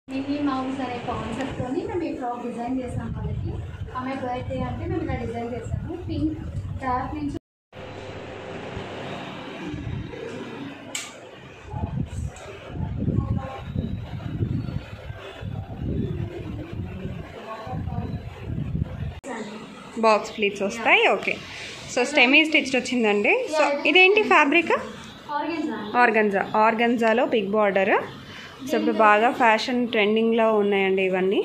Mini mouse అనే కాన్సెప్ట్తోని మేము ఈ ఫ్రాక్ డిజైన్ చేసాం వాళ్ళకి ఆమె బర్త్డే అంటే మేము ఇలా డిజైన్ చేసాము పింక్ డార్క్ నుంచి బాక్స్ ప్లీట్స్ వస్తాయి ఓకే సో స్టెమీ స్టిచ్ వచ్చిందండి సో ఇదేంటి ఫ్యాబ్రిక్ ఆర్గెన్జా ఆర్గన్జా ఆర్గన్జాలో బిగ్ బార్డర్ సో ఇప్పుడు బాగా ఫ్యాషన్ ట్రెండింగ్లో ఉన్నాయండి ఇవన్నీ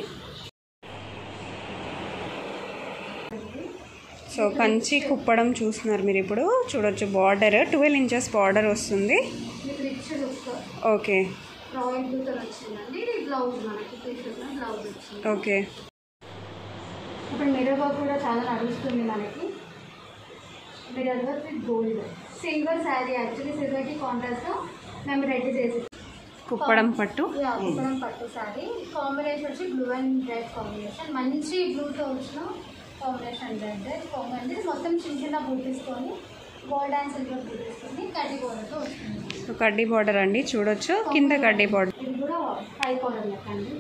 సో కంచి కుప్పడం చూస్తున్నారు మీరు ఇప్పుడు చూడొచ్చు బార్డర్ ట్వెల్వ్ ఇంచెస్ బార్డర్ వస్తుంది మీకు రిచ్ లుక్ ఓకే రాయల్ బ్లూతో వచ్చిందండి ఇది బ్లౌజ్ మనకి తీసుకున్న బ్లౌజ్ వచ్చింది ఓకే ఇప్పుడు మిర్రర్ వర్క్ కూడా చాలా నడుస్తుంది మనకి mirror work with gold silver sari actually సిల్వర్కి కాంట్రాస్ట్తో మేము రెడ్ చేసి కుప్పడం పట్టు కుప్పడం పట్టు శారీ కాంబినేషన్ వచ్చి బ్లూ అండ్ రెడ్ కాంబినేషన్ మంచి బ్లూతో వచ్చిన కాంబినేషన్ రెడ్ కాంబినేషన్ ఇది మొత్తం చిన్న చిన్న బూటీస్కొని గోల్డ్ అండ్ సిల్వర్ బూటీస్కొని కడ్డీ బోర్డర్తో వస్తుంది సో కడ్డీ బార్డర్ అండి చూడొచ్చు కింద కడ్డీ బార్డర్ ఇది కూడా హై పౌడర్ లెక్క అండి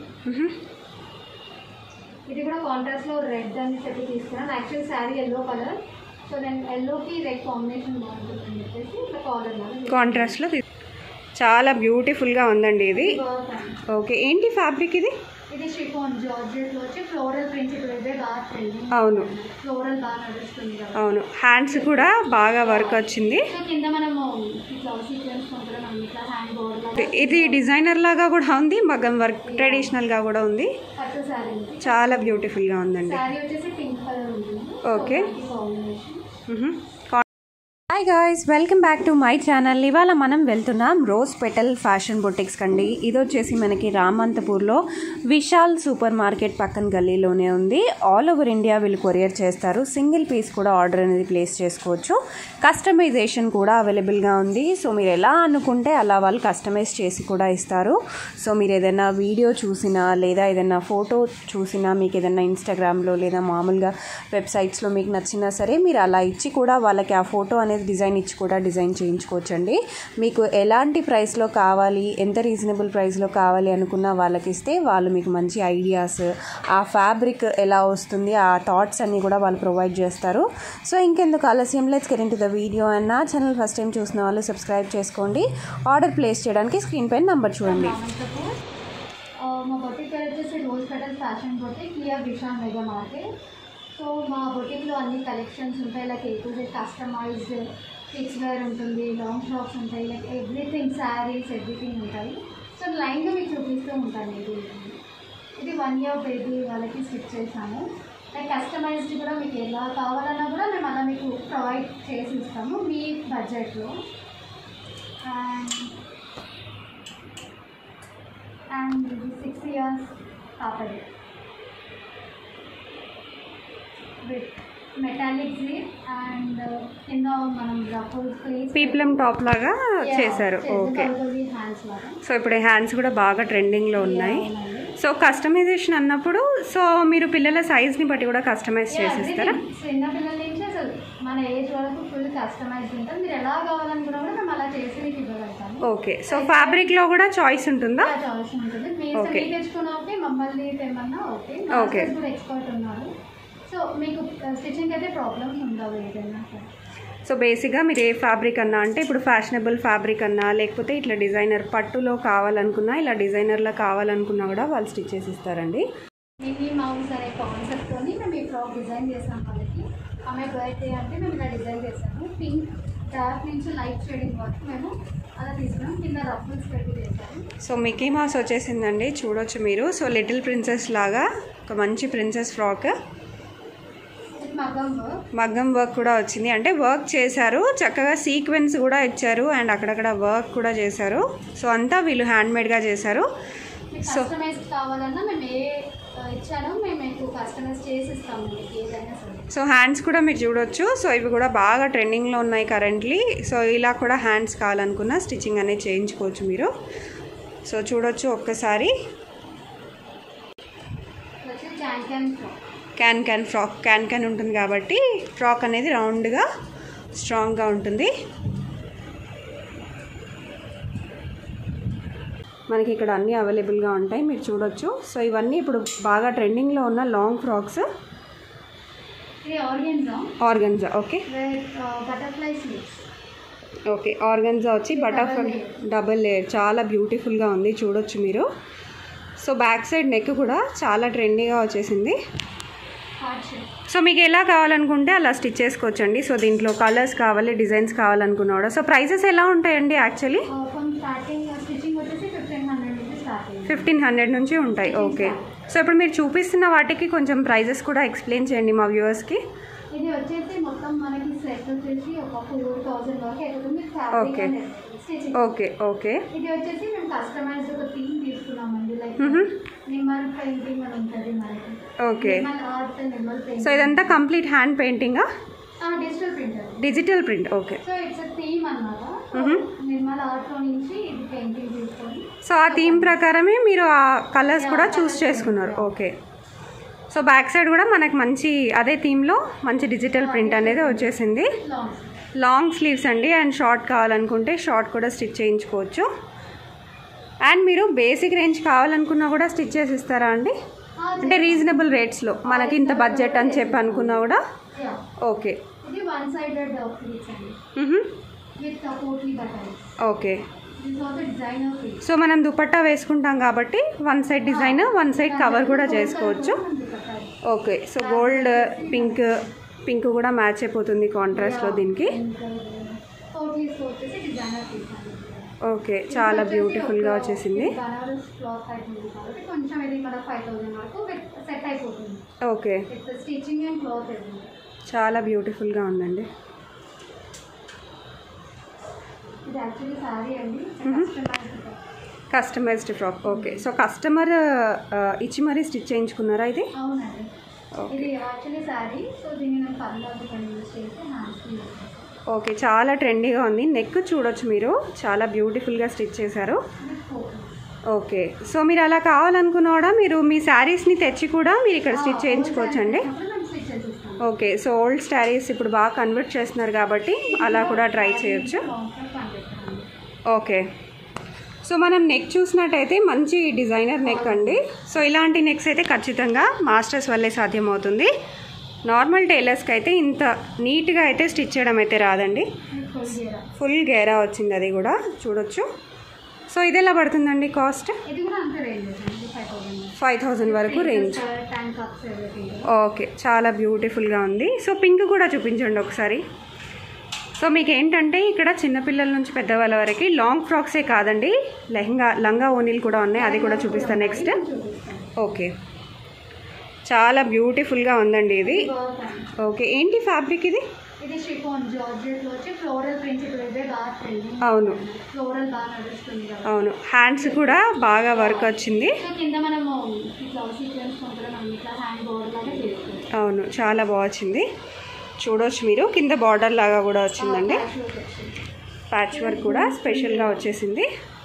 ఇది కూడా కాంట్రాస్ట్లో రెడ్ అని చెప్పి తీసుకున్నాను actual sari yellow colour so నేను ఎల్లోకి రెడ్ కాంబినేషన్ బాగుంటుందని చెప్పేసి ఇట్లా కాలర్ లాగా కాంట్రాస్ట్లో చాలా బ్యూటిఫుల్గా ఉందండి ఇది వర్క్ అండి. ఓకే ఏంటి ఫ్యాబ్రిక్ ఇది ఇది షిఫాన్ జార్జెట్లో వచ్చి ఫ్లోరల్ ప్రింట్ ఇప్పుడు ఇదే బాగా ట్రెండింగ్ అవును ఫ్లోరల్ బాగా నడుస్తుంది కదా అవును హ్యాండ్స్ కూడా బాగా వర్క్ వచ్చింది సో కింద మనము ఇట్లా సీక్వెన్స్ కూడా మనం ఇట్లా హ్యాండ్ బోర్డ్ ఇది డిజైనర్ లాగా కూడా ఉంది మగ్గం వర్క్ ట్రెడిషనల్గా కూడా ఉంది పట్టు శారీ ఉంది చాలా బ్యూటిఫుల్గా ఉందండి శారీ వచ్చేసి పింక్ కలర్ ఉంటుంది Okay. Combination hi guys welcome back to my channel ఇవాళ మనం వెళ్తున్నాం రోజ్ పెటల్ ఫ్యాషన్ బొటిక్స్ కండి ఇది వచ్చేసి మనకి రామంతపూర్లో విశాల్ సూపర్ మార్కెట్ పక్కన గల్లీలోనే ఉంది ఆల్ ఓవర్ ఇండియా వీళ్ళు కొరియర్ చేస్తారు సింగిల్ పీస్ కూడా ఆర్డర్ అనేది ప్లేస్ చేసుకోవచ్చు కస్టమైజేషన్ కూడా అవైలబుల్గా ఉంది సో మీరు ఎలా అనుకుంటే అలా వాళ్ళు కస్టమైజ్ చేసి కూడా ఇస్తారు సో మీరు ఏదైనా వీడియో చూసినా లేదా ఏదైనా ఫోటో చూసినా మీకు ఏదైనా ఇన్స్టాగ్రామ్లో లేదా మామూలుగా వెబ్సైట్స్లో మీకు నచ్చినా సరే మీరు అలా ఇచ్చి కూడా వాళ్ళకి ఆ ఫోటో అనేది డిజైన్ ఇచ్చి కూడా డిజైన్ చేయించుకోవచ్చండి మీకు ఎలాంటి ప్రైస్లో కావాలి ఎంత రీజనబుల్ ప్రైస్లో కావాలి అనుకున్న వాళ్ళకి ఇస్తే వాళ్ళు మీకు మంచి ఐడియాస్ ఆ ఫ్యాబ్రిక్ ఎలా వస్తుంది ఆ థాట్స్ అన్నీ కూడా వాళ్ళు ప్రొవైడ్ చేస్తారు సో ఇంకెందుకు ఆలస్యం let's get into the video and నా ఛానల్ ఫస్ట్ టైం చూసిన వాళ్ళు సబ్స్క్రైబ్ చేసుకోండి ఆర్డర్ ప్లేస్ చేయడానికి స్క్రీన్ పైన నంబర్ చూడండి రామంతపూర్ ఆ, మా బొటిక్ పేరు వచ్చేసి rose petal fashion boutique near Vishal mega market so మా బొటిక్లో అన్ని కలెక్షన్స్ ఉంటాయి like A to Z customized kids wear ఉంటుంది లాంగ్ ఫ్రాక్స్ ఉంటాయి లైక్ ఎవ్రీథింగ్ శారీస్ ఎవ్రీథింగ్ ఉంటాయి సో లైన్గా మీకు చూపిస్తూ ఉంటాను ఇది ఇది వన్ ఇయర్ బేబీ వాళ్ళకి స్టిచ్ చేసాము లైక్ కస్టమైజ్డ్ కూడా మీకు ఎలా కావాలన్నా కూడా మేము అలా మీకు ప్రొవైడ్ చేసి ఇస్తాము మీ బడ్జెట్లో అండ్ అండ్ ఇది సిక్స్ ఇయర్స్ పాపది విత్ మెటాలిక్ జీప్ అండ్ కింద మనం రఫుల్ ప్లేస్ పీప్లం టాప్ లాగా చేశారు ఓకే హ్యాండ్స్ లాగా సో ఇప్పుడు హ్యాండ్స్ కూడా బాగా ట్రెండింగ్లో ఉన్నాయి అవునండి. సో కస్టమైజేషన్ అన్నప్పుడు సో మీరు పిల్లల సైజ్ని బట్టి కూడా కస్టమైజ్ చేసిస్తారా చిన్న పిల్లల నుంచి అసలు మన ఏజ్ వరకు ఫుల్ కస్టమైజ్ ఉంటుంది మీరు ఎలా కావాలనుకున్నా కూడా మేము అలా చేసి మీకు ఇవ్వగలుగుతాము ఓకే సో ఫ్యాబ్రిక్లో కూడా చాయిస్ ఉంటుందా చాయిస్ ఉంటుంది మీరు Okay. మీరు తెచ్చుకున్నా ఓకే మమ్మల్ని తెమ్మన్నా ఓకే Okay. మాస్టర్స్ కూడా ఎక్స్పర్ట్ ఉన్నారు సో మీకు స్టిచ్చింగ్ అయితే ప్రాబ్లమ్స్ ఉండవు ఏదైనా సరే సో బేసిక్గా మీరు ఏ ఫ్యాబ్రిక్ అన్నా అంటే ఇప్పుడు ఫ్యాషనబుల్ ఫ్యాబ్రిక్ అన్నా లేకపోతే ఇట్లా డిజైనర్ పట్టులో కావాలనుకున్నా ఇలా డిజైనర్లో కావాలనుకున్నా కూడా వాళ్ళు స్టిచ్ చేసి ఇస్తారండి మినీ మౌస్ అనే కాన్సెప్ట్తోని మేము ఈ ఫ్రాక్ డిజైన్ చేసాం వాళ్ళకి ఆమె బర్త్డే అంటే మేము ఇలా డిజైన్ చేసాము పింక్ డార్క్ నుంచి లైట్ షేడింగ్ వరకు మేము అలా తీసుకున్నాం కింద రఫుల్స్ పెట్టి చేసాము సో మికీ మౌస్ వచ్చేసిందండి చూడొచ్చు మీరు సో లిటిల్ ప్రిన్సెస్ లాగా ఒక మంచి ప్రిన్సెస్ ఫ్రాక్ ఇది మగ్గం వర్క్ మగ్గం వర్క్ కూడా వచ్చింది అంటే వర్క్ చేశారు చక్కగా సీక్వెన్స్ కూడా ఇచ్చారు అండ్ అక్కడక్కడ వర్క్ కూడా చేశారు సో అంతా వీళ్ళు హ్యాండ్మేడ్గా చేశారు మీకు సో కస్టమైజ్ కావాలన్నా మేము ఏ ఆ, ఇచ్చానో మేము మీకు కస్టమైజ్ చేసి ఇస్తాము మీకు ఏదైనా సరే సో హ్యాండ్స్ కూడా మీరు చూడొచ్చు సో ఇవి కూడా బాగా ట్రెండింగ్లో ఉన్నాయి కరెంట్లీ సో ఇలా కూడా హ్యాండ్స్ కావాలనుకున్న స్టిచ్చింగ్ అనేది చేయించుకోవచ్చు మీరు సో చూడొచ్చు ఒక్కసారి ఇది వచ్చి జాన్ can frock can can frock can can ఉంటుంది కాబట్టి ఫ్రాక్ అనేది రౌండ్గా స్ట్రాంగ్గా ఉంటుంది మనకి ఇక్కడ అన్నీ అవైలబుల్గా ఉంటాయి మీరు చూడొచ్చు సో ఇవన్నీ ఇప్పుడు బాగా ట్రెండింగ్లో ఉన్న లాంగ్ ఫ్రాక్స్ ఇది organza organza okay butterfly sleeves okay organza వచ్చి బటర్ఫ్లై డబల్ లేయర్ చాలా బ్యూటిఫుల్గా ఉంది చూడొచ్చు మీరు సో బ్యాక్ సైడ్ నెక్ కూడా చాలా ట్రెండీగా వచ్చేసింది హార్ట్ షేప్ సో మీకు ఎలా కావాలనుకుంటే అలా స్టిచ్ చేసుకోవచ్చండి సో దీంట్లో కలర్స్ కావాలి డిజైన్స్ కావాలనుకున్నా కూడా సో ప్రైసెస్ ఎలా ఉంటాయండి యాక్చువల్లీ ఫ్రమ్ స్టార్టింగ్ స్టిచ్చింగ్ వచ్చేసి ఫిఫ్టీన్ హండ్రెడ్ నుంచి స్టార్టింగ్ ఫిఫ్టీన్ హండ్రెడ్ నుంచి ఉంటాయి ఓకే సో ఇప్పుడు మీరు చూపిస్తున్న వాటికి కొంచెం ప్రైజెస్ కూడా ఎక్స్ప్లెయిన్ చేయండి మా వ్యూవర్స్కి ఇది వచ్చేసి మొత్తం మనకి సెట్ వచ్చేసి ఒక ఫోర్ థౌసండ్ వరకు అవుతుంది fabric Okay. And stitching okay okay ఇది వచ్చేసి మేము కస్టమైజ్ ఒక థీమ్ తీసుకున్నామండి లైక్ Mhm. నిమ్మల్ పెయింటింగ్ అని ఉంటుంది మనకి okay Nirmal art Nirmal so painting ఇదంతా కంప్లీట్ హ్యాండ్ పెయింటింగా digital printer digital print okay so it's theme అన్నమాట Mhm. నిర్మల్ ఆర్ట్ నుంచి ఇది పెయింటింగ్ తీసుకొని సో ఆ థీమ్ ప్రకారమే మీరు ఆ కలర్స్ కూడా చూస్ చేసుకున్నారు ఓకే సో బ్యాక్ సైడ్ కూడా మనకు మంచి అదే థీమ్లో మంచి డిజిటల్ ప్రింట్ అనేది వచ్చేసింది లాంగ్ లాంగ్ స్లీవ్స్ అండి అండ్ షార్ట్ కావాలనుకుంటే షార్ట్ కూడా స్టిచ్ చేయించుకోవచ్చు అండ్ మీరు బేసిక్ రేంజ్ కావాలనుకున్నా కూడా స్టిచ్ చేసి ఇస్తారా అండి అంటే రీజనబుల్ రేట్స్లో మనకి ఇంత బడ్జెట్ అని చెప్పి అనుకున్నా కూడా ఓకే ఇది వన్ సైడెడ్ ఫ్లీట్స్ అండి మ్హూ. With potli buttons okay this also designer pleats so మనం దుపట్టా వేసుకుంటాం కాబట్టి one side design one side cover కూడా చేసుకోవచ్చు okay so gold pink pink కూడా మ్యాచ్ అయిపోతుంది కాంట్రాస్ట్లో దీనికి పోట్లీస్ వచ్చేసి డిజైనర్ ఫ్లీట్స్ అండి ఓకే చాలా బ్యూటిఫుల్గా వచ్చేసింది బనారస్ క్లాత్ అవుతుంది కాబట్టి కొంచెం ఇది ఇక్కడ ఫైవ్ థౌసండ్ వరకు సెట్ అయిపోతుంది okay it's stitching and cloth ఇది చాలా బ్యూటిఫుల్గా ఉందండి ఇది యాక్చువల్లీ సారీ అండి customized customized frock okay so customer ఇచ్చి మరీ స్టిచ్ చేయించుకున్నారా ఇది అవునండి Okay. ఇది యాక్చువల్లీ సారీ సో దీన్ని నేను పర్లేదు పని యూజ్ చేసి హ్యాండ్స్కి యూజ్ చేస్తాను ఓకే చాలా ట్రెండీగా ఉంది నెక్ చూడొచ్చు మీరు చాలా బ్యూటిఫుల్గా స్టిచ్ చేశారు ఓకే సో మీరు అలా కావాలనుకున్నా కూడా మీరు మీ శారీస్ని తెచ్చి కూడా మీరు ఇక్కడ స్టిచ్ చేయించుకోవచ్చండి స్టిచ్ చేసిస్తాను ఓకే సో ఓల్డ్ శారీస్ ఇప్పుడు బాగా కన్వర్ట్ చేస్తున్నారు కాబట్టి అలా కూడా ట్రై చేయొచ్చు ఓకే సో మనం నెక్ చూసినట్టయితే మంచి డిజైనర్ నెక్ అండి సో ఇలాంటి నెక్స్ అయితే ఖచ్చితంగా మాస్టర్స్ వల్లే సాధ్యమవుతుంది నార్మల్ టైలర్స్కి అయితే ఇంత నీట్గా అయితే స్టిచ్ చేయడం అయితే రాదండి ఫుల్ గేరా వచ్చింది అది కూడా చూడొచ్చు సో ఇది ఎలా పడుతుందండి కాస్ట్ ఇది కూడా అంతే రేంజ్ అండి ఫైవ్ థౌసండ్ ఫైవ్ థౌజండ్ వరకు range tank cups everything okay చాలా బ్యూటిఫుల్గా ఉంది సో పింక్ కూడా చూపించండి ఒకసారి సో మీకు ఏంటంటే ఇక్కడ చిన్నపిల్లల నుంచి పెద్దవాళ్ళ వరకు లాంగ్ ఫ్రాక్సే కాదండి లెహంగా లంగా ఓనీలు కూడా ఉన్నాయి అది కూడా చూపిస్తాను నెక్స్ట్ ఓకే చాలా బ్యూటిఫుల్గా ఉందండి ఇది ఓకే ఏంటి ఫ్యాబ్రిక్ ఇది ఇది షిఫాన్ జార్జెట్ లో వచ్చి ఫ్లోరల్ ప్రింట్స్ ఇప్పుడు ఇదే బాగా ట్రెండింగ్ అవును ఫ్లోరల్ బాగా నడుస్తుంది కదా అవును హ్యాండ్స్ కూడా బాగా వర్క్ వచ్చింది సో కింద మనము ఇట్లా సీక్వెన్స్ కూడా మనం ఇట్లా హ్యాండ్ బోర్డర్ లాగా చేసుకోవచ్చు అవును చాలా బాగా వచ్చింది చూడొచ్చు మీరు కింద బార్డర్ లాగా కూడా వచ్చిందండి Patch work వచ్చింది. ప్యాచ్ వర్క్ కూడా స్పెషల్గా వచ్చేసింది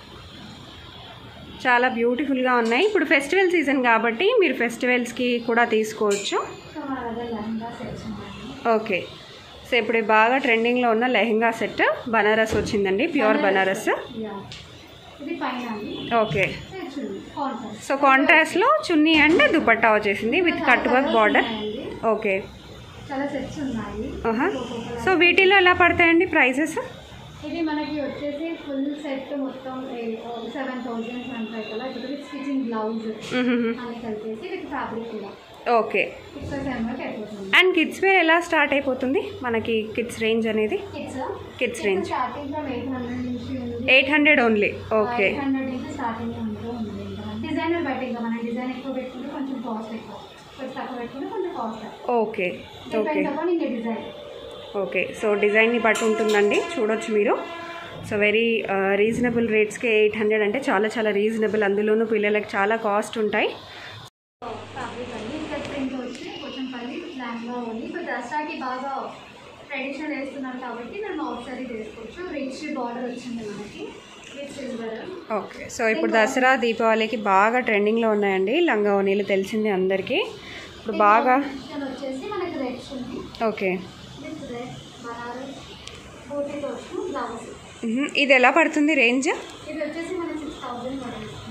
చాలా బ్యూటిఫుల్గా ఉన్నాయి ఇప్పుడు ఫెస్టివల్ సీజన్ కాబట్టి మీరు ఫెస్టివల్స్కి కూడా తీసుకోవచ్చు సో మన దగ్గర లెహంగా సెట్స్ ఉన్నాయి ఓకే సో ఇప్పుడు బాగా ట్రెండింగ్లో ఉన్న లెహంగా సెట్ బనారస్ వచ్చిందండి ప్యూర్ బనారస్ Yeah. ఇది పైన అండి ఓకే కాంట్రాస్ట్ సో కాంట్రాస్ట్లో చున్నీ అండ్ దుపట్టా వచ్చేసింది with cut work border okay చాలా సెట్స్ ఉన్నాయి ఆహా. సో వీటిలో ఎలా పడతాయండి ప్రైజెస్ ఇది మనకి వచ్చేసి ఫుల్ సెట్ మొత్తం సెవెన్ థౌజండ్ ఉంటాయి కదా ఇప్పుడు విత్ స్టిచింగ్ బ్లౌజ్ అని కలిపేసి విత్ ఫ్యాబ్రిక్ కూడా ఓకే సిక్స్ సెవెన్ వరకు అయిపోతుంది అండ్ కిడ్స్ వేర్ ఎలా స్టార్ట్ అయిపోతుంది మనకి కిడ్స్ రేంజ్ అనేది kids kids range starting from eight hundred నుంచి ఉంది eight hundred only okay eight hundred నుంచి స్టార్టింగ్ ఉంటూ ఉంది ఇంకా డిజైనర్ బట్టి ఇంకా మనం డిజైన్ ఎక్కువ పెట్టుకుంటే కొంచెం కాస్ట్ ఎక్కువ కొంచెం తక్కువ పెట్టుకుంటే కొంచెం cost okay okay depends upon ఇంకా డిజైన్ ఓకే సో డిజైన్ని బట్టి ఉంటుందండి చూడొచ్చు మీరు సో వెరీ రీజనబుల్ రేట్స్కి ఎయిట్ హండ్రెడ్ అంటే చాలా చాలా రీజనబుల్ అందులోనూ పిల్లలకి చాలా కాస్ట్ ఉంటాయి ఫ్యాబ్రిక్ అండి ఇక్కడ ప్రింట్ వచ్చి కొంచెం పల్లి ల్యాంగ్గా ఉంది ఇప్పుడు దసరాకి బాగా ట్రెడిషనల్ వేస్తున్నారు కాబట్టి మనం అవుట్ సారీ వేసుకోవచ్చు రిచ్ బార్డర్ వచ్చింది మనకి విత్ సిల్వర్ ఓకే సో ఇప్పుడు దసరా దీపావళికి బాగా ట్రెండింగ్లో ఉన్నాయండి లంగా ఓనీలు తెలిసింది అందరికీ ఇప్పుడు బాగా వచ్చేసి మనకి రెడ్ ఉంది ఓకే విత్ రెడ్ బనారస్ బూటీతో వచ్చిన బ్లౌజ్ మ్హూ. ఇది ఎలా పడుతుంది రేంజ్ ఇది వచ్చేసి మనకి సిక్స్ థౌజండ్ పడుతుంది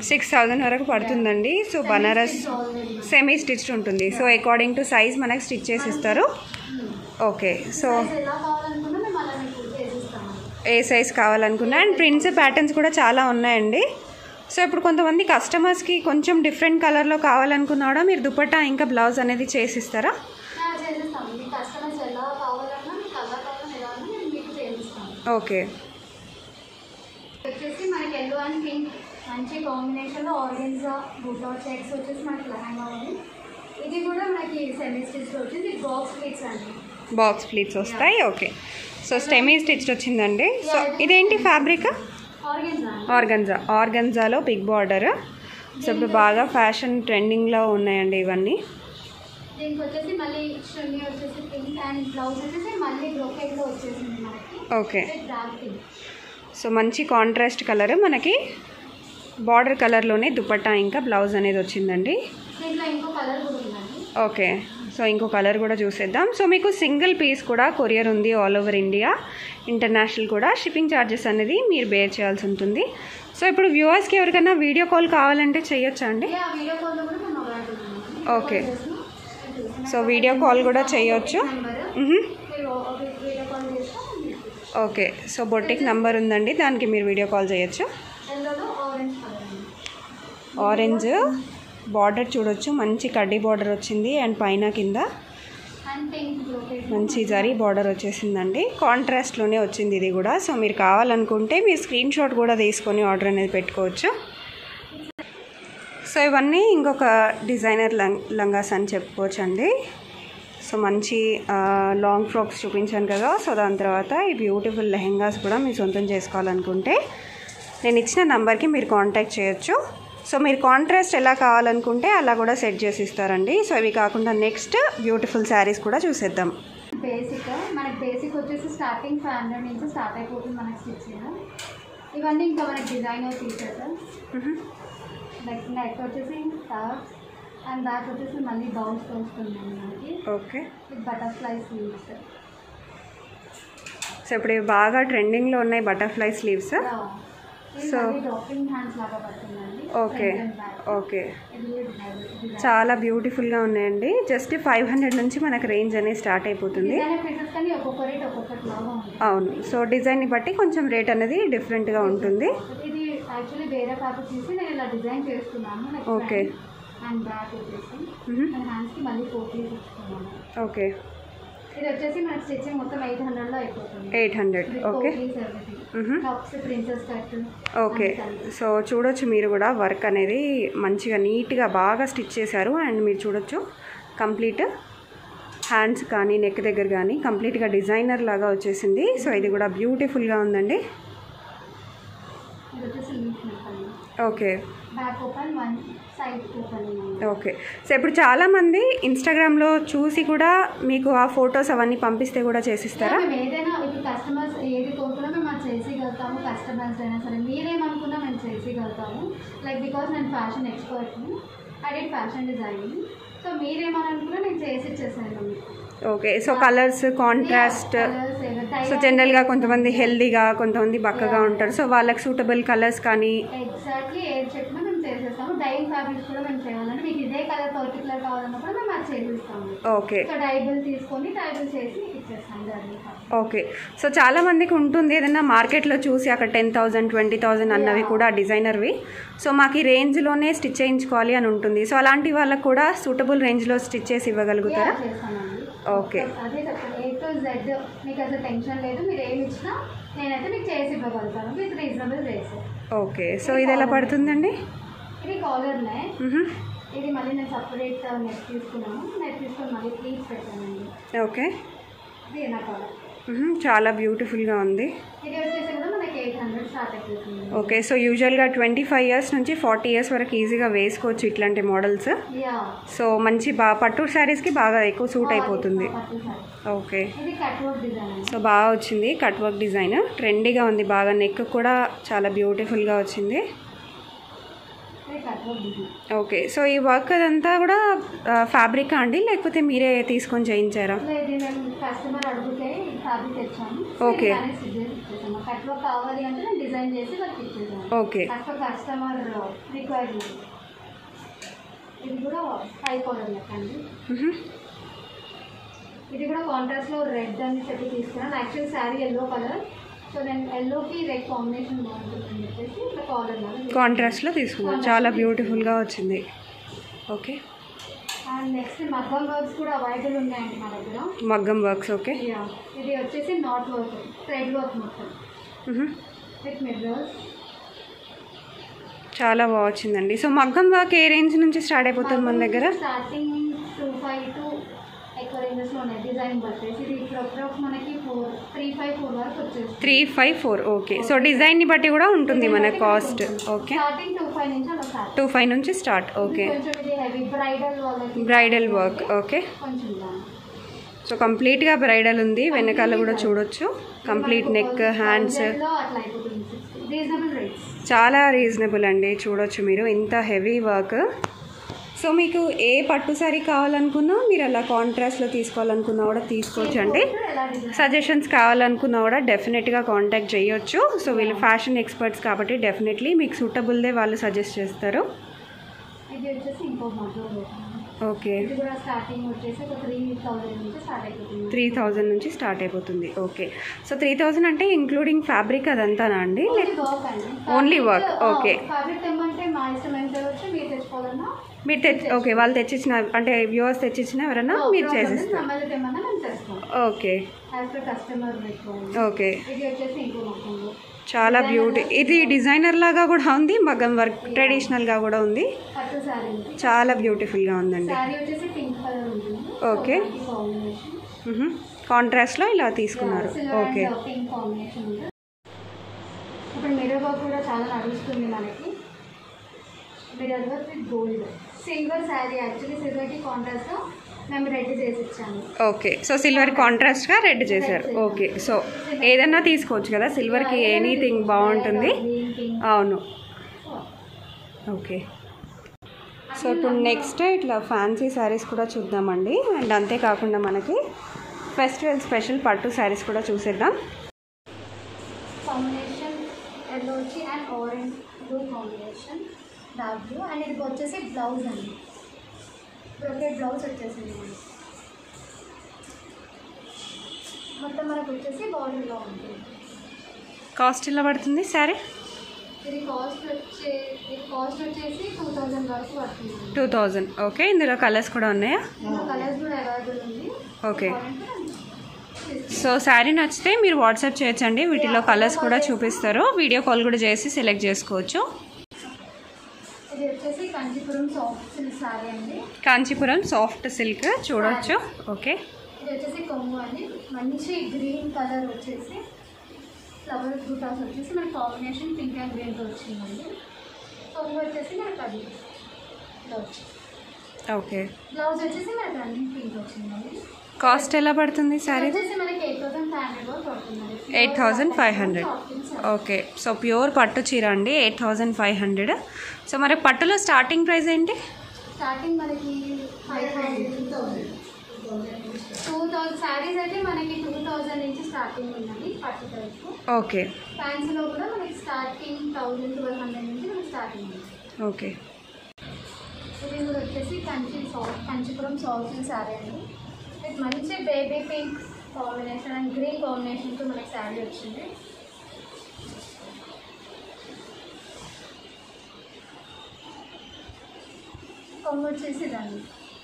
సిక్స్ థౌజండ్ వరకు పడుతుందండి సో బనారస్ సెమీ స్టిచ్డ్ ఉంటుంది సో అకార్డింగ్ టు సైజ్ మనకి స్టిచ్ చేసి ఇస్తారు ఓకే సో ఎలా కావాలనుకున్నా మేము అలా మీకు చేసిస్తాము ఏ సైజ్ కావాలనుకున్నా అండ్ ప్రింట్స్ ప్యాటర్న్స్ కూడా చాలా ఉన్నాయండి సో ఇప్పుడు కొంతమంది కస్టమర్స్కి కొంచెం డిఫరెంట్ కలర్లో కావాలనుకున్నా కూడా మీరు దుపట్టా ఇంకా బ్లౌజ్ అనేది చేసిస్తారా ఆ, చేసిస్తాము మీ కస్టమర్స్ ఎలా కావాలన్నా మీకు అలా కావాలన్నా ఎలా అన్నా మేము మీకు చేసిస్తాము ఓకే వచ్చేసి మనకి ఎల్లో అండ్ పింక్ మంచి కాంబినేషన్లో ఆరెంజ్గా బూటా చెక్స్ వచ్చేసి మనకి లెహంగా ఉంది ఇది కూడా మనకి సెమీ స్టిచ్ వచ్చింది బాక్స్ ప్లీట్స్ అండి బాక్స్ ప్లీట్స్ వస్తాయి ఓకే సో స్టెమీ స్టిచ్డ్ వచ్చిందండి సో ఇదేంటి ఫ్యాబ్రిక్ ఆర్గన్స్ అండి ఆర్గంజా ఆర్గంజాలో బిగ్ బార్డర్ సో ఇప్పుడు బాగా ఫ్యాషన్ ట్రెండింగ్లో ఉన్నాయండి ఇవన్నీ దీనికి వచ్చేసి మళ్ళీ చున్నీ వచ్చేసి పింక్ అండ్ బ్లౌజ్ వచ్చేసి మళ్ళీ బ్రోకెట్లో వచ్చేసింది మనకి ఓకే డార్క్ పింక్ సో మంచి కాంట్రాస్ట్ కలర్ మనకి బార్డర్ కలర్లోనే దుపట్టా ఇంకా బ్లౌజ్ అనేది వచ్చిందండి దీంట్లో ఇంకో కలర్ కూడా ఉందండి ఓకే సో ఇంకో కలర్ కూడా చూసేద్దాం సో మీకు సింగిల్ పీస్ కూడా కొరియర్ ఉంది ఆల్ ఓవర్ ఇండియా ఇంటర్నేషనల్ కూడా షిప్పింగ్ ఛార్జెస్ అనేది మీరు బేర్ చేయాల్సి ఉంటుంది సో ఇప్పుడు వ్యూవర్స్కి ఎవరికైనా వీడియో కాల్ కావాలంటే చేయొచ్చా అండి ఆ వీడియో కాల్లో కూడా మేము అవైలబుల్ ఉన్నాము ఓకే సో వీడియో కాల్ కూడా చేయొచ్చు నెంబర్ మ్హూ. మీరు వీడియో కాల్ చేస్తే ఓకే సో బొట్టిక్ నంబర్ ఉందండి దానికి మీరు వీడియో కాల్ చేయొచ్చు ఎల్లోలో ఆరెంజ్ కలర్ అండి ఆరెంజ్ బార్డర్ చూడొచ్చు మంచి కడ్డీ బార్డర్ వచ్చింది అండ్ పైన కింద అండ్ పింక్ బ్రోకెట్ మంచి జరీ బార్డర్ వచ్చేసిందండి కాంట్రాస్ట్లోనే వచ్చింది ఇది కూడా సో మీరు కావాలనుకుంటే మీరు స్క్రీన్ షాట్ కూడా తీసుకొని ఆర్డర్ అనేది పెట్టుకోవచ్చు సో ఇవన్నీ ఇంకొక డిజైనర్ లం లంగాస్ అని చెప్పుకోవచ్చు అండి సో మంచి ఆ, లాంగ్ ఫ్రాక్స్ చూపించాను కదా సో దాని తర్వాత ఈ బ్యూటిఫుల్ లెహెంగాస్ కూడా మీరు సొంతం చేసుకోవాలనుకుంటే నేను ఇచ్చిన నంబర్కి మీరు కాంటాక్ట్ చేయొచ్చు సో మీరు కాంట్రాస్ట్ ఎలా కావాలనుకుంటే అలా కూడా సెట్ చేసి ఇస్తారండి సో ఇవి కాకుండా నెక్స్ట్ బ్యూటిఫుల్ శారీస్ కూడా చూసేద్దాం బేసిక్ మనకి బేసిక్ వచ్చేసి స్టార్టింగ్ ఫైవ్ హండ్రెడ్ నుంచి స్టార్ట్ అయిపోతుంది మనకి స్టిచ్చింగ్ ఇవన్నీ ఇంకా మనకి డిజైనర్ టీషర్ట్ నెక్ నెక్ వచ్చేసి టాప్స్ అండ్ బ్యాక్ వచ్చేసి మళ్ళీ బౌన్స్ వస్తుంది మనకి okay with butterfly sleeves so ఇప్పుడు ఇవి బాగా ట్రెండింగ్లో ఉన్నాయి butterfly sleeves So- draping hands లాగా పడుతుందండి okay Front and back. Okay ఇది design. చాలా బ్యూటిఫుల్గా ఉన్నాయండి జస్ట్ ఫైవ్ హండ్రెడ్ నుంచి మనకు రేంజ్ అనేది స్టార్ట్ అయిపోతుంది డిజైనర్ పీసెస్ కానీ ఒక్కొక్క రేట్ ఒక్కొక్కటి లాగా ఉంటుంది అవును సో డిజైన్ని బట్టి కొంచెం రేట్ అనేది డిఫరెంట్గా ఉంటుంది ఇది యాక్చువల్లీ వేరే ఫ్యాబ్రిక్ తీసి నేను ఇలా డిజైన్ చేస్తున్నాను నెక్ Okay. అండ్ బ్యాక్ వచ్చేసి మ్మ్. మన హ్యాండ్స్కి మళ్ళీ ఫోర్ పీస్ ఇస్తున్నాను ఓకే ఇది వచ్చేసి మన స్టిచ్చింగ్ మొత్తం ఎయిట్ హండ్రెడ్లో అయిపోతుంది ఎయిట్ హండ్రెడ్ ఓకే మ్మ్. Tops princess cut okay so చూడొచ్చు మీరు కూడా వర్క్ అనేది మంచిగా నీట్గా బాగా స్టిచ్ చేశారు అండ్ మీరు చూడొచ్చు కంప్లీట్ హ్యాండ్స్ కానీ నెక్ దగ్గర కానీ కంప్లీట్గా డిజైనర్ లాగా వచ్చేసింది సో ఇది కూడా బ్యూటిఫుల్గా ఉందండి ఇది వచ్చేసి లీఫ్ నెక్ అండి okay back open one side open okay so ఇప్పుడు చాలామంది ఇన్స్టాగ్రామ్లో చూసి కూడా మీకు ఆ ఫొటోస్ అవన్నీ పంపిస్తే కూడా చేసిస్తారా మేము ఏదైనా ఇప్పుడు కస్టమర్స్ ఏది కోరుకున్నా మేము అది చేసేయగలుగుతాము కస్టమర్స్ అయినా సరే మీరేమనుకున్నా మేము చేసేయగలుగుతాము లైక్ బికాస్ నేను ఫ్యాషన్ ఎక్స్పర్ట్ని I did fashion designing so మీరేమని అనుకున్నా నేను చేసి ఇచ్చేసాను మీకు okay so colours contrast so జనరల్గా కొంతమంది హెల్దీగా కొంతమంది బక్కగా ఉంటారు సో వాళ్ళకి సూటబుల్ కలర్స్ కానీ ఎగ్జాక్ట్లీ ఏది చెప్పినా మేము చేసేస్తాము డైయింగ్ ఫ్యాబ్రిక్స్ కూడా మేము చేయాలంటే మీకు ఇదే కలర్ పర్టికులర్ కావాలన్నప్పుడు మేము అది చేసిస్తాము ఓకే సో డైబుల్ తీసుకొని డైబుల్ చేసి మీకు ఇచ్చేస్తాం జర్నీ ఓకే సో చాలా మందికి ఉంటుంది ఏదైనా మార్కెట్లో చూసి అక్కడ టెన్ థౌజండ్ ట్వంటీ థౌజండ్ అన్నవి కూడా డిజైనర్వి సో మాకు ఈ రేంజ్లోనే స్టిచ్ చేయించుకోవాలి అని ఉంటుంది సో అలాంటి వాళ్ళకు కూడా సూటబుల్ రేంజ్లో స్టిచ్ చేసి ఇవ్వగలుగుతారా చేస్తామండి ఓకే అదే చెప్తాను ఏ టు జెడ్ మీకు అసలు టెన్షన్ లేదు మీరు ఏమి ఇచ్చినా నేనైతే మీకు చేసి ఇవ్వగలుగుతాను with reasonable rates okay so ఇది ఎలా పడుతుందండి ఇది కాలర్నే మ్హూ. ఇది మళ్ళీ నేను సపరేట్ నెట్ తీసుకున్నాను నెట్ తీసుకొని మళ్ళీ ప్లీజ్ పెట్టానండి ఓకే ఇది నా కాలర్ మ్హూ. చాలా బ్యూటిఫుల్గా ఉంది ఇది వచ్చేసి కూడా మనకి ఎయిట్ హండ్రెడ్ స్టార్ట్ అయిపోతుంది ఓకే సో యూజువల్గా ట్వంటీ ఫైవ్ ఇయర్స్ నుంచి ఫార్టీ ఇయర్స్ వరకు ఈజీగా వేసుకోవచ్చు ఇట్లాంటి మోడల్స్ యా సో మంచి బా పట్టు శారీస్కి బాగా ఎక్కువ సూట్ అయిపోతుంది పట్టు సారీ ఓకే ఇది కట్ వర్క్ డిజైన్ అండి సో బాగా వచ్చింది కట్ వర్క్ డిజైన్ ట్రెండీగా ఉంది బాగా నెక్ కూడా చాలా బ్యూటిఫుల్గా వచ్చింది ఇది cut work design okay so ఈ వర్క్ అదంతా కూడా ఫ్యాబ్రిక్ అండి లేకపోతే మీరే తీసుకొని చేయించారా ఇది మేము కస్టమర్ అడిగితే ఫ్యాబ్రిక్ తెచ్చాము Okay. స్టిచ్ చేసి ఇచ్చేసాము కట్ వర్క్ కావాలి అంటే నేను డిజైన్ చేసి వాళ్ళకి ఇచ్చేసాను okay as per customer requirement ఇది కూడా ఫైవ్ కలర్ లెక్క అండి మ్హూ. ఇది కూడా కాంట్రాస్ట్లో రెడ్ అని చెప్పి తీసుకున్నాను actual sari yellow colour so నేను ఎల్లోకి రెడ్ కాంబినేషన్ బాగుంటుందని చెప్పేసి ఇట్లా కాలర్ లాగా కాంట్రాస్ట్లో తీసుకున్నాం చాలా బ్యూటిఫుల్గా వచ్చింది ఓకే అండ్ నెక్స్ట్ మగ్గం వర్క్స్ కూడా అవైలబుల్ ఉన్నాయండి మా దగ్గర మగ్గం వర్క్స్ ఓకే Yeah. ఇది వచ్చేసి నాట్ వర్క్ థ్రెడ్ వర్క్ మొత్తం మ్హూ. విత్ మిర్రర్స్ చాలా బాగా వచ్చిందండి సో మగ్గం వర్క్ ఏ రేంజ్ నుంచి స్టార్ట్ అయిపోతుంది మన దగ్గర స్టార్టింగ్ టూ ఫైవ్ టు ఎక్కువ రేంజెస్లో ఉన్నాయి డిజైన్ బట్టేసి ఇది ఇప్పుడు అప్రాక్స్ మనకి ఫోర్ త్రీ ఫైవ్ ఫోర్ వరకు వచ్చేసి three five four okay so డిజైన్ని బట్టి కూడా ఉంటుంది మన cost okay starting two five నుంచి అలా స్టార్ట్ టూ ఫైవ్ నుంచి స్టార్ట్ ఓకే కొంచెం ఇది హెవీ బ్రైడల్ వాళ్ళకి బ్రైడల్ వర్క్ ఓకే కొంచెం దాని సో కంప్లీట్గా బ్రైడల్ ఉంది వెనకాల కూడా చూడొచ్చు కంప్లీట్ నెక్ హ్యాండ్స్ లో అట్లా అయిపోతుంది రీజనబుల్ రేట్స్ చాలా రీజనబుల్ అండి చూడొచ్చు మీరు ఇంత హెవీ వర్క్ సో మీకు ఏ పట్టు శారీ కావాలనుకున్నా మీరు అలా కాంట్రాస్ట్లో తీసుకోవాలనుకున్నా కూడా తీసుకోవచ్చు అండి ఎలా డిజైన్ సజెషన్స్ కావాలనుకున్నా కూడా డెఫినెట్గా కాంటాక్ట్ చేయొచ్చు సో వీళ్ళు ఫ్యాషన్ ఎక్స్పర్ట్స్ కాబట్టి డెఫినెట్లీ మీకు సూటబుల్దే వాళ్ళు సజెస్ట్ చేస్తారు ఇది వచ్చేసి ఇంకో మోడల్ ఓకే ఇది కూడా స్టార్టింగ్ వచ్చేసి ఒక త్రీ థౌసండ్ నుంచి స్టార్ట్ అయిపోతుంది త్రీ థౌజండ్ నుంచి స్టార్ట్ అయిపోతుంది ఓకే సో త్రీ థౌజండ్ అంటే ఇంక్లూడింగ్ ఫ్యాబ్రిక్ అదంతానా అండి ఓన్లీ వర్క్ అండి Only work, okay. ఫ్యాబ్రిక్ తెమ్మంటే మా ఇష్టం ఎంత వచ్చి మీరు తెచ్చుకోవాలన్నా మీరు తెచ్చి ఓకే వాళ్ళు తెచ్చిచ్చిన అంటే వ్యూవర్స్ తెచ్చిచ్చిన ఎవరన్నా మీరు చేసేస్తారు మమ్మల్ని తెమ్మన్నా మేము చేస్తాం okay as per customer requirement okay ఇది వచ్చేసి ఇంకో మొక్కలు చాలా బ్యూటీ ఇది డిజైనర్ లాగా కూడా ఉంది మగ్గం వర్క్ ట్రెడిషనల్గా కూడా ఉంది పట్టు శారీ చాలా బ్యూటిఫుల్గా ఉందండి శారీ వచ్చేసి పింక్ కలర్ ఉంటుంది Okay. కాంబినేషన్ కాంట్రాస్ట్లో ఇలా తీసుకున్నారు ఓకే పింక్ కాంబినేషన్ ఉంటుంది ఇప్పుడు మిర్రర్ వర్క్ కూడా చాలా నడుస్తుంది మనకి mirror work with gold silver sari actually సిల్వర్కి కాంట్రాస్ట్ మేము రెడ్ చేసి ఇచ్చాము ఓకే సో సిల్వర్ కాంట్రాస్ట్గా రెడ్ చేశారు ఓకే సో ఏదన్నా తీసుకోవచ్చు కదా సిల్వర్కి ఎనీథింగ్ బాగుంటుంది గ్రీన్ పింక్ అవును ఓకే సో ఇప్పుడు నెక్స్ట్ ఇట్లా ఫ్యాన్సీ శారీస్ కూడా చూద్దామండి అండ్ అంతేకాకుండా మనకి ఫెస్టివల్ స్పెషల్ పట్టు శారీస్ కూడా చూసేద్దాం కాంబినేషన్ ఎల్లో వచ్చి and orange blue combination dark blue and ఇది వచ్చేసి బ్లౌజ్ అండి బ్రొకెట్ బ్లౌజ్ వచ్చేసింది మనకి మొత్తం మనకు వచ్చేసి బాడీలో ఉంటుంది కాస్ట్ ఎలా పడుతుంది శారీ ఇది కాస్ట్ వచ్చే ఇది కాస్ట్ వచ్చేసి టూ థౌజండ్ వరకు పడుతుంది టూ థౌజండ్ ఓకే ఇందులో కలర్స్ కూడా ఉన్నాయా ఇంకా కలర్స్ కూడా అవైలబుల్ ఉంది ఓకే కావాలంటే తీసుకోండి. సో శారీ నచ్చితే మీరు వాట్సాప్ చేయొచ్చండి వీటిలో కలర్స్ కూడా చూపిస్తారు వీడియో కాల్ కూడా చేసి సెలెక్ట్ చేసుకోవచ్చు ఇది వచ్చేసి కంచిపురం సాఫ్ట్ సిల్క్ సారీ అండి కాంచీపురం సాఫ్ట్ సిల్క్ చూడొచ్చు ఓకే ఇది వచ్చేసి కొంగు అండి మంచి గ్రీన్ కలర్ వచ్చేసి ఫ్లవర్ బూటాస్ వచ్చేసి మన కాంబినేషన్ పింక్ అండ్ గ్రీన్తో వచ్చిందండి కొంగు వచ్చేసి మనకు అది ఇలా వచ్చింది ఓకే బ్లౌజ్ వచ్చేసి మనకి రన్నింగ్ పింక్ వచ్చిందండి కాస్ట్ ఎలా పడుతుంది ఇది శారీ వచ్చేసి మనకి ఎయిట్ థౌసండ్ ఫైవ్ హండ్రెడ్ వరకు పడుతుందండి eight thousand five hundred okay so pure పట్టు చీర అండి eight thousand five hundred so మరి పట్టులో స్టార్టింగ్ ప్రైస్ ఏంటి స్టార్టింగ్ మనకి five thousand two thousand sarees అయితే మనకి టూ థౌసండ్ నుంచి స్టార్టింగ్ ఉందండి పట్టు టైప్ ఓకే ఫ్యాన్సీలో కూడా మనకి స్టార్టింగ్ థౌసండ్ ట్వెల్వ్ హండ్రెడ్ నుంచి మనకి స్టార్టింగ్ ఉంది ఓకే ఇది కూడా వచ్చేసి కంచి సాఫ్ట్ కంచిపురం సాఫ్ట్ శారీ అండి ఇది మంచి baby pink combination and green కాంబినేషన్తో మనకి శారీ వచ్చింది కొంగు వచ్చేసి దాన్ని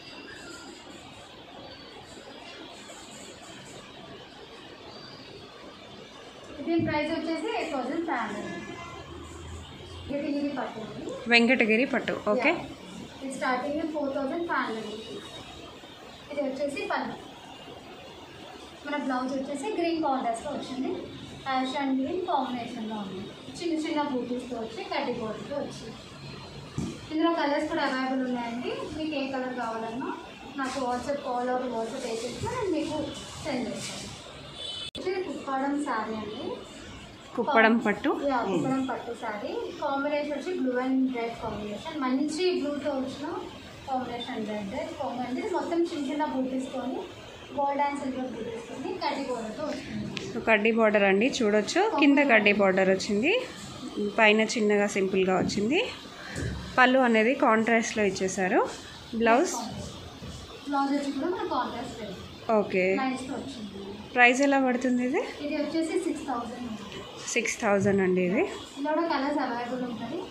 దీని ప్రైస్ వచ్చేసి ఎయిట్ థౌసండ్ ఫైవ్ హండ్రెడ్ ఇది ఇది పట్టింది వెంకటగిరి పట్టు ఓకే ఇది starting four thousand five hundred ఇది వచ్చేసి పన్ను మన బ్లౌజ్ వచ్చేసి గ్రీన్ కాంట్రాస్ట్లో వచ్చింది యాష్ అండ్ గ్రీన్ కాంబినేషన్లో ఉంది చిన్న చిన్న బూటీస్తో వచ్చి కడ్డీ బోర్డుతో వచ్చి ఇందులో కలర్స్ కూడా అవైలబుల్ ఉన్నాయండి మీకు ఏ కలర్ కావాలన్నా నాకు వాట్సాప్ కాల్ అవుట్ వాట్సాప్ వేసేసి నేను మీకు సెండ్ చేస్తాను ఇది కుప్పాడం శారీ అండి కుప్పడం పట్టు యా కుప్పడం పట్టు శారీ కాంబినేషన్ వచ్చి బ్లూ అండ్ రెడ్ కాంబినేషన్ మంచి బ్లూతో వచ్చిన కాంబినేషన్ రెడ్ కాంబినేషన్ ఇది మొత్తం చిన్న చిన్న బూటీస్తోని గోల్డ్ అండ్ సిల్వర్ బూటీస్తోని కడ్డీ గోల్డ్తో వస్తుంది సో కడ్డీ బార్డర్ అండి చూడొచ్చు కింద కడ్డీ బార్డర్ వచ్చింది పైన చిన్నగా సింపుల్గా వచ్చింది పళ్ళు అనేది కాంట్రాస్ట్లో ఇచ్చేసారు బ్లౌజ్ బ్లౌజ్ వచ్చి కూడా మనకు కాంట్రాస్ట్ లేదు ఓకే లైన్స్తో వచ్చింది ప్రైస్ ఎలా పడుతుంది ఇది ఇది వచ్చేసి సిక్స్ థౌజండ్ సిక్స్ థౌజండ్ అండి ఇది ఇందులో కూడా కలర్స్ అవైలబుల్ ఉంటాయి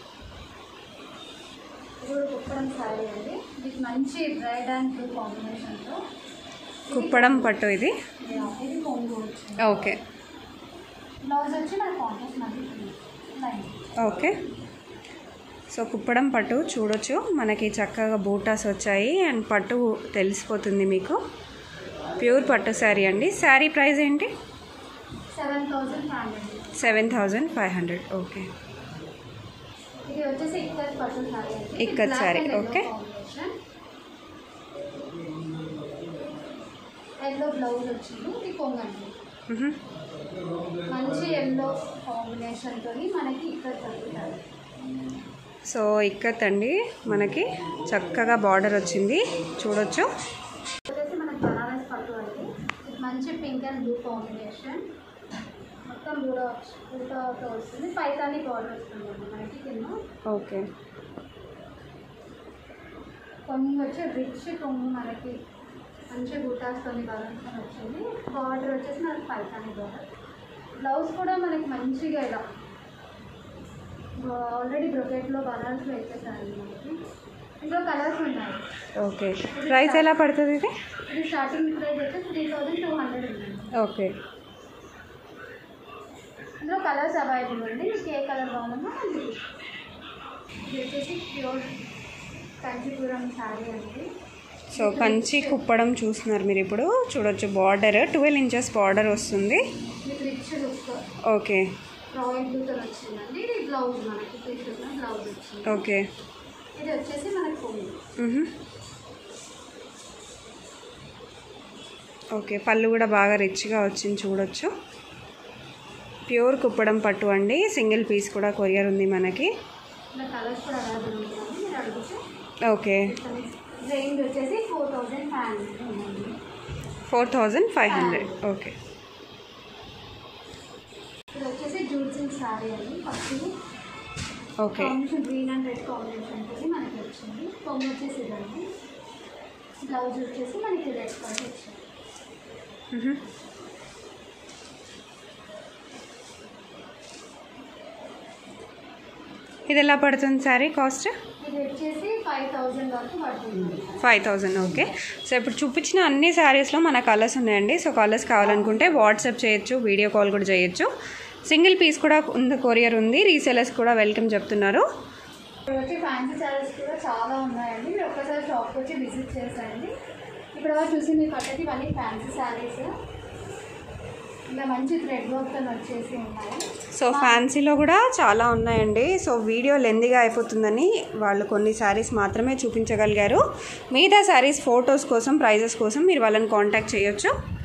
ఇది కూడా కుప్పడం సారీ అండి ఇది మంచి రెడ్ అండ్ బ్లూ కాంబినేషన్తో కుప్పడం పట్టు ఇది ఇది కొంగు వచ్చింది ఓకే బ్లౌజ్ వచ్చి మన కాంట్రాస్ట్ మనకి లైన్ ఓకే సో కుప్పడం పట్టు చూడొచ్చు మనకి చక్కగా బూటాస్ వచ్చాయి అండ్ పట్టు తెలిసిపోతుంది మీకు ప్యూర్ పట్టు శారీ అండి శారీ ప్రైస్ ఏంటి seven thousand five hundred seven thousand five hundred okay ఇది వచ్చేసి ఇక్కత్ పట్టు సారీ అండి ikat saree, okay. Yellow blouse వచ్చింది ఇది కొంగండి మ్హూ. మంచి ఎల్లో కాంబినేషన్తో మనకి ఇక్కత్ పట్టు సారీ సో ఇక్కత్ అండి మనకి చక్కగా బార్డర్ వచ్చింది చూడొచ్చు వచ్చేసి మనకి బనారస్ పట్టు అండి ఇది మంచి పింక్ అండ్ బ్లూ కాంబినేషన్ మొత్తం బూడ బూటతో వస్తుంది పైతాని బార్డర్ వస్తుంది అండి మనకి కింద ఓకే కొంగు వచ్చి రిచ్ కొంగు మనకి మంచి బూటాస్తో బాగా వచ్చింది బార్డర్ వచ్చేసి మనకి పైతాని బార్డర్ బ్లౌజ్ కూడా మనకి మంచిగా ఇలా ఆల్రెడీ బ్రొకెట్లో బనారస్లో ఇచ్చేసారండి మనకి ఇందులో కలర్స్ ఉన్నాయి ఓకే ప్రైస్ ఎలా పడుతుంది ఇది ఇది స్టార్టింగ్ ప్రైస్ అయితే త్రీ థౌజండ్ టూ హండ్రెడ్ ఉందండి ఓకే ఇందులో కలర్స్ అవైలబుల్ ఉంది మీకు ఏ కలర్ కావాలన్నా అది ఇది వచ్చేసి ప్యూర్ కంచిపురం శారీ అండి సో కంచి కుప్పడం చూస్తున్నారు మీరు ఇప్పుడు చూడొచ్చు బార్డర్ ట్వెల్వ్ ఇంచెస్ బార్డర్ వస్తుంది మీకు రిచ్ లుక్ ఓకే రాయల్ బ్లూతో వచ్చిందండి ఇది బ్లౌజ్ మనకి తీసుకున్న బ్లౌజ్ వచ్చింది ఓకే ఇది వచ్చేసి మనకి పొంగు మ్హూ. ఓకే పళ్ళు కూడా బాగా రిచ్గా వచ్చింది చూడొచ్చు ప్యూర్ కుప్పడం పట్టు అండి సింగిల్ పీస్ కూడా కొరియర్ ఉంది మనకి ఇలా కలర్స్ కూడా అవైలబుల్ ఉంటుంది మీరు అడిగితే ఓకే రేంజ్ వచ్చేసి ఫోర్ థౌజండ్ ఫైవ్ హండ్రెడ్ ఉందండి four thousand five hundred okay ఇది వచ్చేసి జూట్ సిల్క్ శారీ అండి first okay combination green and red combination తోటి మనకి వచ్చింది పొంగు వచ్చేసి ఇదండి బ్లౌజ్ వచ్చేసి మనకి రెడ్ కలర్ వచ్చింది మ్హూ. ఇది ఎలా పడుతుంది సారీ కాస్ట్ ఇది వచ్చేసి ఫైవ్ థౌజండ్ వరకు పడుతుంది ఫైవ్ థౌజండ్ ఓకే సో ఇప్పుడు చూపించిన అన్ని శారీస్లో మన కలర్స్ ఉన్నాయండి సో కలర్స్ కావాలనుకుంటే వాట్సాప్ చేయొచ్చు వీడియో కాల్ కూడా చేయొచ్చు సింగిల్ పీస్ కూడా ఉంది కొరియర్ ఉంది రీసేలర్స్ కూడా వెల్కమ్ చెప్తున్నారు ఇక్కడ వచ్చి ఫ్యాన్సీ శారీస్ కూడా చాలా ఉన్నాయండి మీరు ఒక్కసారి షాప్కి వచ్చి విజిట్ చేసేయండి ఇక్కడ వరకు చూసి మీకు పట్టేది ఇవన్నీ ఫ్యాన్సీ శారీస్ ఇలా మంచి థ్రెడ్ వర్క్తో వచ్చేసి ఉన్నాయి సో ఫ్యాన్సీలో కూడా చాలా ఉన్నాయండి సో వీడియో లెందీగా అయిపోతుందని వాళ్ళు కొన్ని శారీస్ మాత్రమే చూపించగలిగారు మిగతా శారీస్ ఫొటోస్ కోసం ప్రైజెస్ కోసం మీరు వాళ్ళని కాంటాక్ట్ చేయొచ్చు